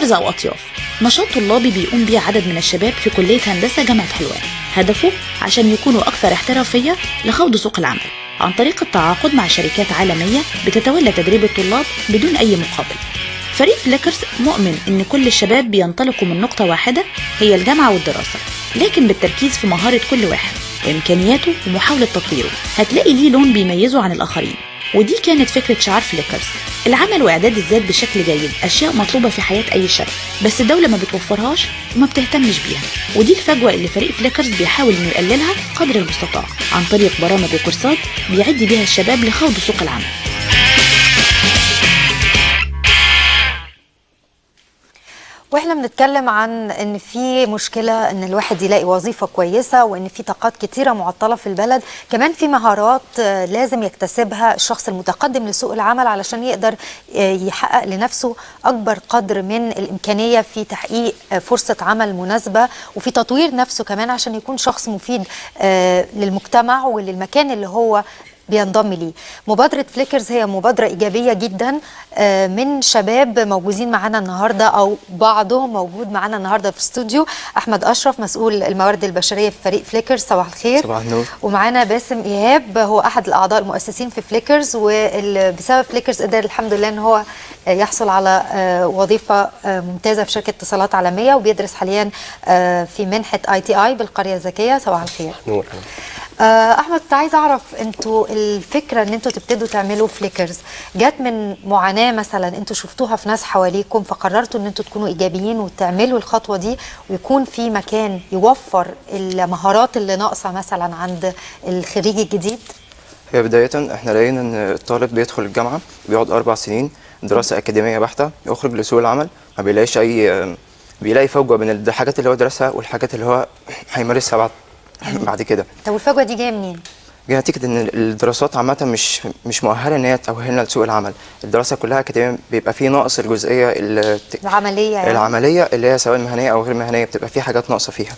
كذا أو أطياف نشاط طلابي بيقوم بيه عدد من الشباب في كلية هندسة جامعة حلوان هدفه عشان يكونوا أكثر احترافية لخوض سوق العمل عن طريق التعاقد مع شركات عالمية بتتولى تدريب الطلاب بدون أي مقابل فريق فليكرز مؤمن ان كل الشباب بينطلقوا من نقطة واحدة هي الجامعة والدراسة لكن بالتركيز في مهارة كل واحد وامكانياته ومحاولة تطويره هتلاقي ليه لون بيميزه عن الاخرين ودي كانت فكرة شعار فليكرز العمل واعداد الذات بشكل جيد اشياء مطلوبة في حياة اي شاب بس الدولة ما بتوفرهاش وما بتهتمش بيها ودي الفجوة اللي فريق فليكرز بيحاول انه يقللها قدر المستطاع عن طريق برامج وكورسات بيعد بيها الشباب لخوض سوق العمل واحنا بنتكلم عن ان في مشكله ان الواحد يلاقي وظيفه كويسه وان في طاقات كتيره معطله في البلد كمان في مهارات آه، لازم يكتسبها الشخص المتقدم لسوق العمل علشان يقدر آه، يحقق لنفسه اكبر قدر من الامكانيه في تحقيق آه، فرصه عمل مناسبه وفي تطوير نفسه كمان عشان يكون شخص مفيد آه، للمجتمع وللمكان اللي هو بينضم ليه مبادرة فليكرز هي مبادرة إيجابية جدا آه، من شباب موجودين معانا النهاردة أو بعضهم موجود معانا النهاردة في استوديو أحمد أشرف مسؤول الموارد البشرية في فريق فليكرز صباح الخير صباح النور. ومعانا باسم إيهاب هو أحد الأعضاء المؤسسين في فليكرز وبسبب فليكرز قدر الحمد لله أن هو آه، يحصل على آه، وظيفة آه، ممتازة في شركة اتصالات عالمية وبيدرس حاليا آه، في منحة اي تي اي بالقرية الذكية صباح الخير نور آه، احمد كنت عايزه اعرف انتوا الفكره ان انتوا تبتدوا تعملوا فليكرز جت من معاناه مثلا انتوا شفتوها في ناس حواليكم فقررتوا ان انتوا تكونوا ايجابيين وتعملوا الخطوه دي ويكون في مكان يوفر المهارات اللي ناقصه مثلا عند الخريج الجديد هي بداية احنا لقينا ان الطالب بيدخل الجامعة بيقعد أربع سنين دراسة أكاديمية بحتة يخرج لسوق العمل ما بيلاقيش أي بيلاقي فجوة بين الحاجات اللي هو درسها والحاجات اللي هو هيمارسها بعد بعد كده طب الفجوه دي جايه منين؟ جه نتيجة ان الدراسات عامة مش مش مؤهلة ان هي تؤهلنا لسوق العمل الدراسة كلها أكاديمية بيبقى فيه ناقص الجزئية ال- العمليه يعني العملية اللي هي سواء مهنية أو غير مهنية بتبقى في حاجات ناقصة فيها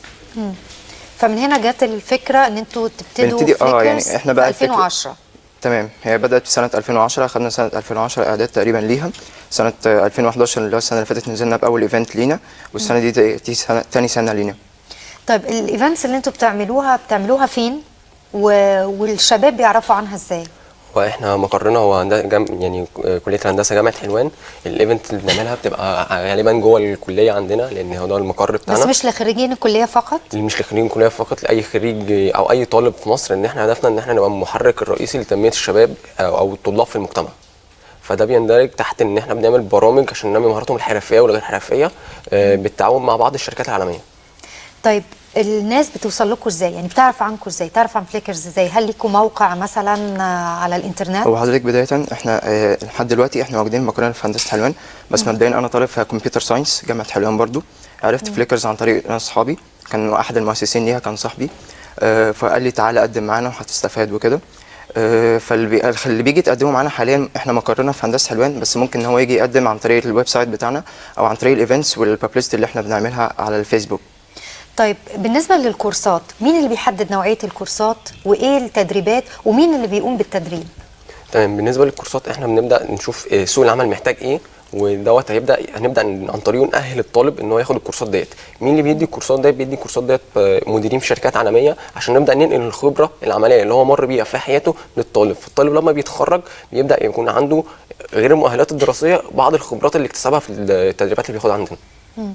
فمن هنا جت الفكره ان انتوا تبتدوا بنبتدي- آه، يعني فليكرز إحنا بقى في الفكرة- 2010 تمام هي بدأت في سنة 2010 خدنا سنة 2010 إعداد تقريبا ليها سنة آه، 2011 اللي هو السنة اللي فاتت نزلنا بأول إيفنت لينا والسنة دي دي, دي سنة تاني سنة لينا طيب الايفنتس اللي انتوا بتعملوها بتعملوها فين و... والشباب بيعرفوا عنها ازاي واحنا مقرنا هو هند- جام يعني كليه الهندسه جامعه حلوان الايفنت اللي بنعملها بتبقى غالبا جوه الكليه عندنا لان هو ده المقر بس بتاعنا مش لخريجين الكليه فقط اللي مش لخريجين كليه فقط لاي خريج او اي طالب في مصر ان احنا هدفنا ان احنا نبقى المحرك الرئيسي لتنميه الشباب او أو الطلاب في المجتمع فده بيندرج تحت ان احنا بنعمل برامج عشان ننمي مهاراتهم الحرفيه والغير حرفيه آه، بالتعاون مع بعض الشركات العالميه طيب الناس بتوصل لكم ازاي يعني بتعرف عنكم ازاي تعرف عن فليكرز ازاي هل ليكم موقع مثلا آه، على الانترنت هو حضرتك بداية احنا آه، لحد دلوقتي احنا موجودين مقرنا في هندسة حلوان بس مبدئيا أنا طالب في كمبيوتر ساينس جامعة حلوان برضو عرفت فليكرز عن طريق ناس صحابي كان أحد المؤسسين ليها كان صاحبي آه، فقال لي تعالى قدم معانا وهتستفاد وكده آه، فاللي بي- اللي بيجي يتقدموا معانا حاليا احنا مقرنا في هندسه حلوان بس ممكن ان هو يجي يقدم عن طريق الويب سايت بتاعنا او عن طريق الايفنتس والببليست اللي احنا بنعملها على الفيسبوك طيب بالنسبه للكورسات مين اللي بيحدد نوعيه الكورسات وايه التدريبات ومين اللي بيقوم بالتدريب تمام بالنسبه للكورسات احنا بنبدا نشوف آه، سوق العمل محتاج ايه ودوت هيبدا هنبدا عن طريقه ناهل الطالب ان هو ياخد الكورسات ديت مين اللي بيدي الكورسات ديت بيدي الكورسات ديت آه، مديرين في شركات عالميه عشان نبدا ننقل الخبره العمليه اللي هو مر بيها في حياته للطالب فالطالب لما بيتخرج بيبدا يكون عنده غير المؤهلات الدراسيه بعض الخبرات اللي اكتسبها في التدريبات اللي بياخدها عندنا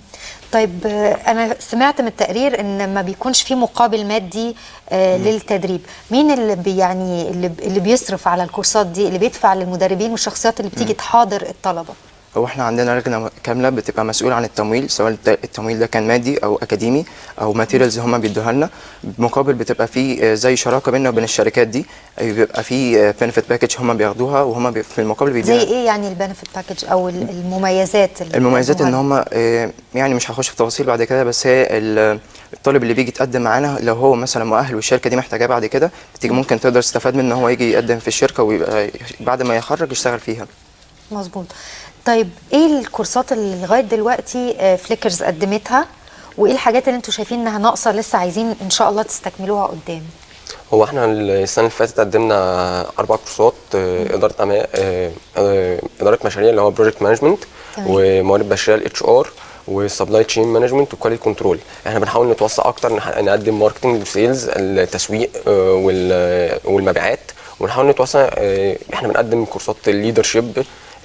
طيب آه، انا سمعت من التقرير ان ما بيكونش في مقابل مادي آه للتدريب مين اللي بي يعني اللي, اللي بيصرف على الكورسات دي اللي بيدفع للمدربين والشخصيات اللي بتيجي تحاضر الطلبه هو احنا عندنا لجنه كامله بتبقى مسؤوله عن التمويل سواء الت- التمويل ده كان مادي او اكاديمي او ماتيريالز هم بيدوها لنا مقابل بتبقى في آه، زي شراكه بيننا وبين الشركات دي آه، بيبقى في بنفيت باكج هم بياخدوها وهم بي- في المقابل زي بيدينا ايه يعني البنفيت باكج او ال- المميزات اللي المميزات ان بيقدموها هم آه، يعني مش هخش في تفاصيل بعد كده بس هي ال- الطالب اللي بيجي يتقدم معانا لو هو مثلا مؤهل والشركه دي محتاجاه بعد كده بتيجي ممكن تقدر تستفاد منه ان هو يجي يقدم في الشركه ويبقى بعد ما يخرج يشتغل فيها مظبوط طيب ايه الكورسات اللي لغايه دلوقتي آه، فليكرز قدمتها وايه الحاجات اللي انتوا شايفين انها ناقصه لسه عايزين ان شاء الله تستكملوها قدام هو احنا السنه اللي فاتت قدمنا اربع كورسات آه، اداره أما... آه، آه، اداره مشاريع اللي هو بروجكت مانجمنت تمام. وموارد بشريه الاتش ار والسبلاي تشين مانجمنت والكواليتي كنترول احنا بنحاول نتوسع اكتر نح- نقدم ماركتنج وسيلز التسويق آه، وال- والمبيعات ونحاول نتوسع آه، احنا بنقدم كورسات الليدرشيب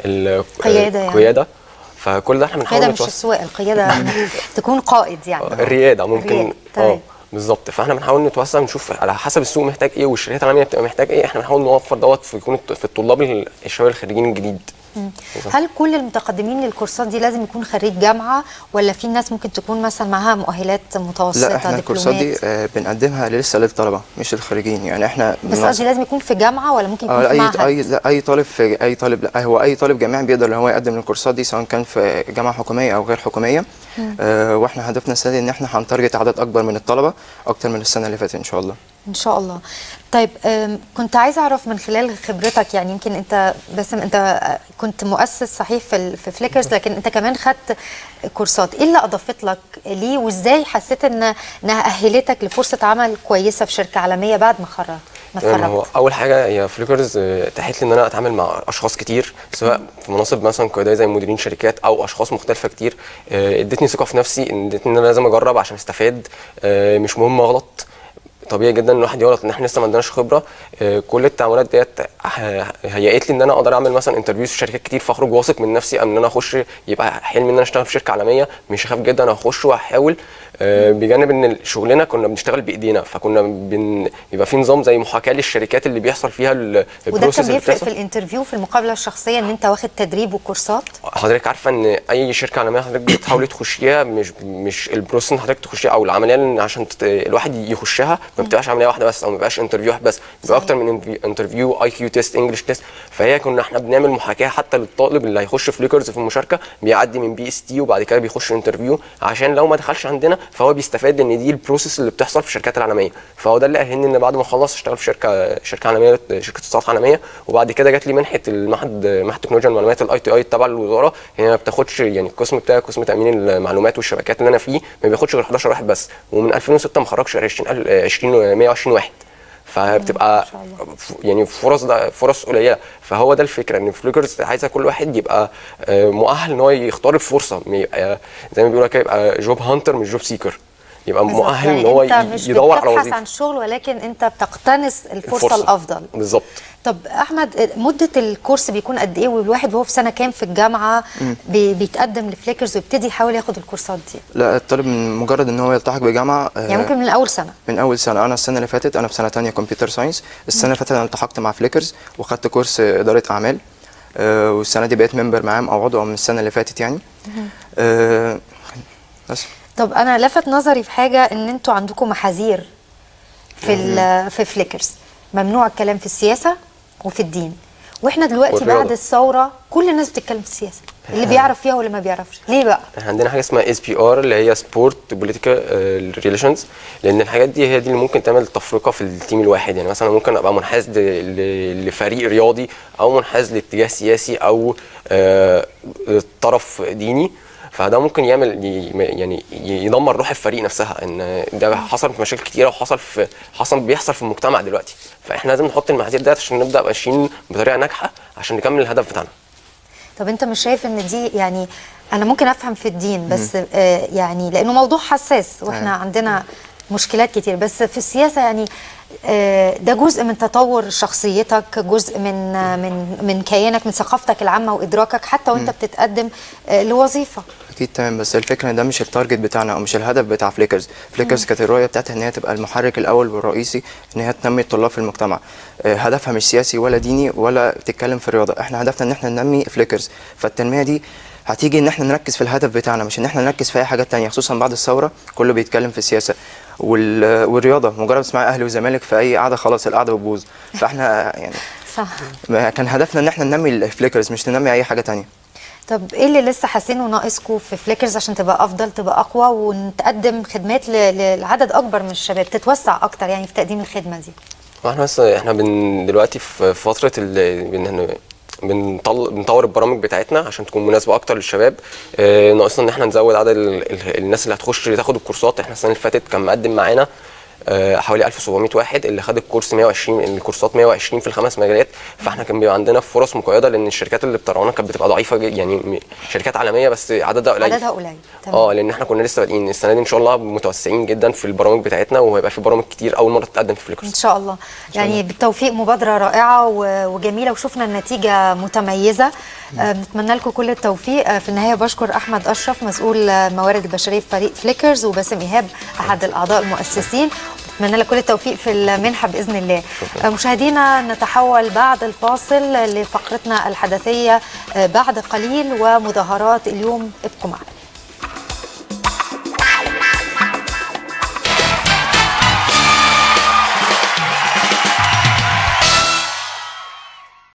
قيادة يعني. القياده فكل ده احنا بنحاول القياده مش نتوسع السواقه القياده انك تكون قائد يعني الرياده ممكن الريادة، تمام. اه بالظبط فاحنا بنحاول نتوسع نشوف على حسب السوق محتاج ايه والشركات العالميه بتبقى محتاج ايه احنا بنحاول نوفر دوت في يكون في الطلاب ال- الشباب الخريجين الجديد بالظبط. هل كل المتقدمين للكورسات دي لازم يكون خريج جامعه ولا في ناس ممكن تكون مثلا معاها مؤهلات متوسطه لا احنا الكورسات دي دبلومات آه، بنقدمها لسه للطلبه مش للخريجين يعني احنا بس بنوص- قصدي لازم يكون في جامعه ولا ممكن يكون اه في اي معهد اي لا اي طالب في اي طالب لا هو اي طالب جامعي بيقدر ان هو يقدم للكورسات دي سواء كان في جامعه حكوميه او غير حكوميه آه واحنا هدفنا السنه دي ان احنا هنتارجت عدد اكبر من الطلبه اكتر من السنه اللي فاتت ان شاء الله ان شاء الله طيب أم، كنت عايزه اعرف من خلال خبرتك يعني يمكن انت باسم انت آه، كنت مؤسس صحيح في ال- في فليكرز لكن انت كمان خدت كورسات ايه اللي اضافت لك ليه وازاي حسيت ان انها اهلتك لفرصه عمل كويسه في شركه عالميه بعد ما خرجت ما تمام هو اتخرجت اول حاجه هي فليكرز آه، اتاحت لي ان انا اتعامل مع اشخاص كتير سواء في مناصب مثلا قياديه زي مديرين شركات او اشخاص مختلفه كتير آه، ادتني ثقه في نفسي إن- ادتني ان انا لازم اجرب عشان استفاد آه، مش مهم اغلط طبيعي جدا ان الواحد يغلط ان احنا لسه ما عندناش خبره آه، كل التعاملات ديت ه- هيئت لي ان انا اقدر اعمل مثلا انترفيوز في شركات كتير فاخرج واثق من نفسي ان انا اخش يبقى حلمي ان انا اشتغل في شركه عالميه مش هخاف جدا هخش وهحاول آه، بجانب ان شغلنا كنا بنشتغل بايدينا فكنا بن... يبقى في نظام زي محاكاه للشركات اللي بيحصل فيها ال- وده البروسيس كان اللي بيفرق بتحصل في الانترفيو في المقابله الشخصيه ان انت واخد تدريب وكورسات حضرتك عارفه ان اي شركه عالميه حضرتك بتحاولي تخشيها مش مش البروسيس اللي حضرتك تخشيها او العمليه اللي عشان تت... الواحد يخشها ما بتبقاش عمليه واحده بس او ما بيبقاش انترفيو واحد بس بيبقى صحيح. اكتر من انترفيو اي كيو تيست انجلش تيست فهي كنا احنا بنعمل محاكاه حتى للطالب اللي هيخش فليكرز في المشاركه بيعدي من بي اس تي وبعد كده بيخش انترفيو عشان لو ما دخلش عندنا فهو بيستفاد ان دي البروسيس اللي بتحصل في الشركات العالميه فهو ده اللي اهلني ان بعد ما اخلص اشتغل في شركه شركه عالميه شركه اتصالات عالميه وبعد كده جات لي منحه المعهد معهد تكنولوجيا المعلومات الاي تي اي تبع الوزاره هي ما بتاخدش يعني القسم بتاعي قسم تامين المعلومات والشبكات اللي انا فيه ما بياخدش غير 11 واحد بس ومن 2006 ما خرجش غير 20 20 120 واحد فبتبقى ف- يعني فرص ده فرص قليله فهو ده الفكره ان فليكرز عايزه كل واحد يبقى آه، مؤهل ان هو يختار الفرصه ما يبقى زي ما بيقولوا كده يبقى جوب هانتر مش جوب سيكر يبقى بالظبط. مؤهل يعني ان هو انت ي- مش يدور على بتبحث وظيفه عن شغل ولكن انت بتقتنص الفرصه, الافضل بالظبط طب احمد مده الكورس بيكون قد ايه والواحد وهو في سنه كام في الجامعه بي بيتقدم لفليكرز ويبتدي يحاول ياخد الكورسات دي لا الطالب من مجرد ان هو يلتحق بجامعه آه، يعني ممكن من اول سنه من اول سنه انا السنه اللي فاتت انا في سنه تانية كمبيوتر ساينس السنه اللي فاتت انا التحقت مع فليكرز وخدت كورس اداره اعمال آه، والسنه دي بقيت ممبر معاهم او عضو من السنه اللي فاتت يعني آه، بس طب انا لفت نظري في حاجه ان انتوا عندكم محاذير في ال- في فليكرز ممنوع الكلام في السياسه وفي الدين واحنا دلوقتي والرياضة. بعد الثوره كل الناس بتتكلم في السياسه اللي بيعرف فيها واللي ما بيعرفش ليه بقى احنا عندنا حاجه اسمها اس بي ار اللي هي سبورت بوليتيكال ريليشنز لان الحاجات دي هي دي اللي ممكن تعمل تفرقه في التيم الواحد يعني مثلا ممكن ابقى منحاز ل- ل- لفريق رياضي او منحاز لاتجاه سياسي او آه، طرف ديني فده ممكن يعمل ي- يعني يدمر روح الفريق نفسها ان ده حصل في مشاكل كتيره وحصل في حصل بيحصل في المجتمع دلوقتي فاحنا لازم نحط المعايير ديت عشان نبدا ماشيين بطريقه ناجحه عشان نكمل الهدف بتاعنا طب انت مش شايف ان دي يعني انا ممكن افهم في الدين بس آه يعني لانه موضوع حساس واحنا تمام. عندنا مشكلات كتير بس في السياسه يعني آه ده جزء من تطور شخصيتك جزء من آه من من كيانك من ثقافتك العامه وادراكك حتى وانت بتتقدم آه لوظيفه اكيد تمام بس الفكره ان ده مش التارجت بتاعنا او مش الهدف بتاع فليكرز فليكرز كانت الرؤيه بتاعتها ان هي تبقى المحرك الاول والرئيسي ان هي تنمي الطلاب في المجتمع آه، هدفها مش سياسي ولا ديني ولا بتتكلم في الرياضه احنا هدفنا ان احنا ننمي فليكرز فالتنميه دي هتيجي ان احنا نركز في الهدف بتاعنا مش ان احنا نركز في اي حاجات تانية خصوصا بعد الثوره كله بيتكلم في السياسه وال- والرياضه مجرد تسمع اهلي وزمالك في اي قعده خلاص القعده بتبوظ فاحنا يعني صح ما كان هدفنا ان احنا ننمي الفليكرز مش ننمي اي حاجه تانية طب ايه اللي لسه حاسينه ناقصكم في فليكرز عشان تبقى افضل تبقى اقوى ونتقدم خدمات ل- لعدد اكبر من الشباب تتوسع اكتر يعني في تقديم الخدمه دي واحنا بس احنا بن دلوقتي في فتره ال... بن... بنطل... بنطور البرامج بتاعتنا عشان تكون مناسبه اكتر للشباب اه ناقصنا ان احنا نزود عدد ال... ال... الناس اللي هتخش تاخد الكورسات احنا السنه اللي فاتت كان مقدم معانا آه، حوالي 1700 واحد اللي خد الكورس 120 الكورسات 120 في الخمس مجالات فاحنا كان بيبقى عندنا فرص مقيده لان الشركات اللي بتطلعونا كانت بتبقى ضعيفه جد- يعني م- شركات عالميه بس عددها قليل عددها قليل تمام. اه لان احنا كنا لسه بادئين السنه دي ان شاء الله متوسعين جدا في البرامج بتاعتنا وهيبقى في برامج كتير اول مره تتقدم في ان فليكرز شاء الله يعني بالتوفيق مبادره رائعه و- وجميله وشفنا النتيجه متميزه آه، بنتمنى لكم كل التوفيق آه، في النهايه بشكر احمد اشرف مسؤول آه، الموارد البشريه في فريق فليكرز وباسم ايهاب احد الاعضاء المؤسسين نتمنى لك كل التوفيق في المنحه باذن الله آه، مشاهدينا نتحول بعد الفاصل لفقرتنا الحدثيه آه، بعد قليل ومظاهرات اليوم ابقوا معنا